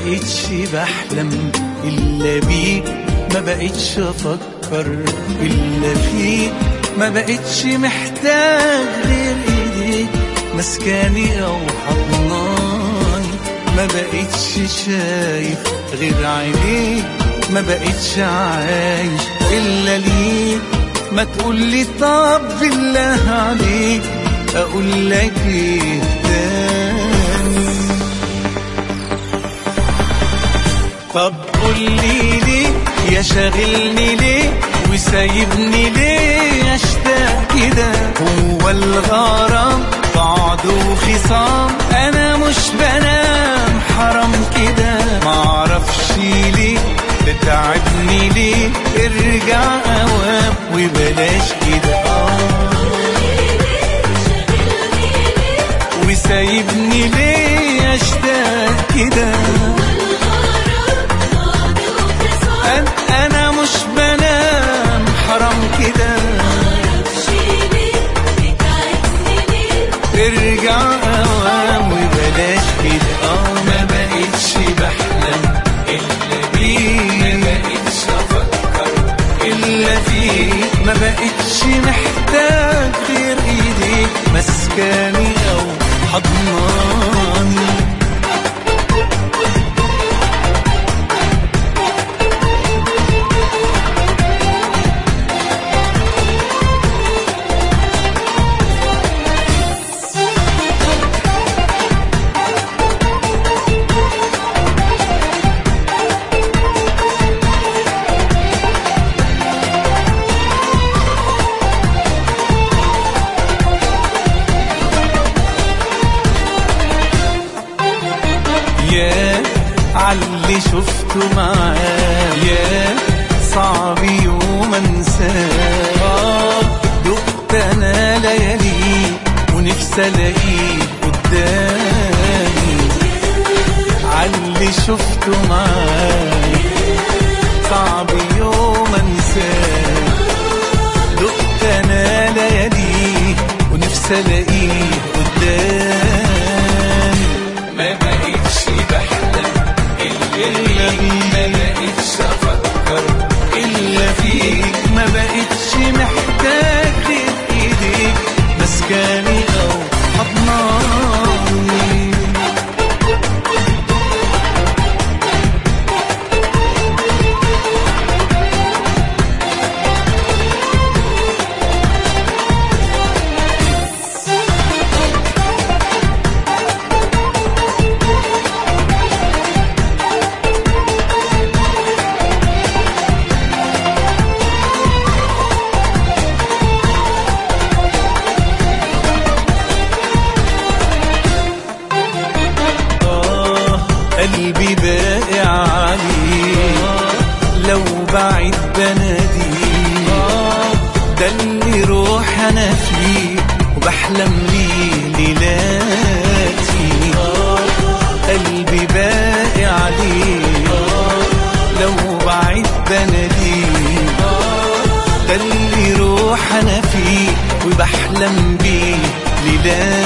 بقتش بحلم إلا بيك ما بقتش أفكر إلا فيك ما بقتش محتاج غير إيديك مسكاني أو حضناني ما بقتش شايف غير عينيك ما بقتش عايش إلا ليك ما تقولي طب بالله عليك أقول لك إيه تاني طب قولي ليه يا شاغلني ليه وسايبني ليه اشتاق كده هو الغرام بعد وخصام انا مش بنام حرام كده معرفش ليه تتعبني ليه ارجع اوام وبلاش كده آه وسايبني ليه اشتاق كده أن- انا مش بنام حرام كده ارجع اوام وبلاش كده اه ما بقتش بحلم الا بيك ما بقتش افكر الا فيك ما بقتش محتاج غير ايديك مسكاني او حضناني يا عاللي شفته معاه يا صعب يوم انساه آه، دقت انا ليالي ونفسي الاقيه قدامي عاللي شفته معاه صعب يوم انساه دقت انا ليالي ونفسي الاقيه قدامي ما بقتش بحلم الا بيك ما بقتش افكر الا فيك ما بقتش محتاج غير ايديك مسكاني او حضناني آه قلبي باقي عليه لو بعيد بناديه ده اللي روح انا فيه وبحلم ليه ليلاتي قلبي باقي عليه لو بعيد بناديه ده اللي روح انا فيه وبحلم بيه ليلاتي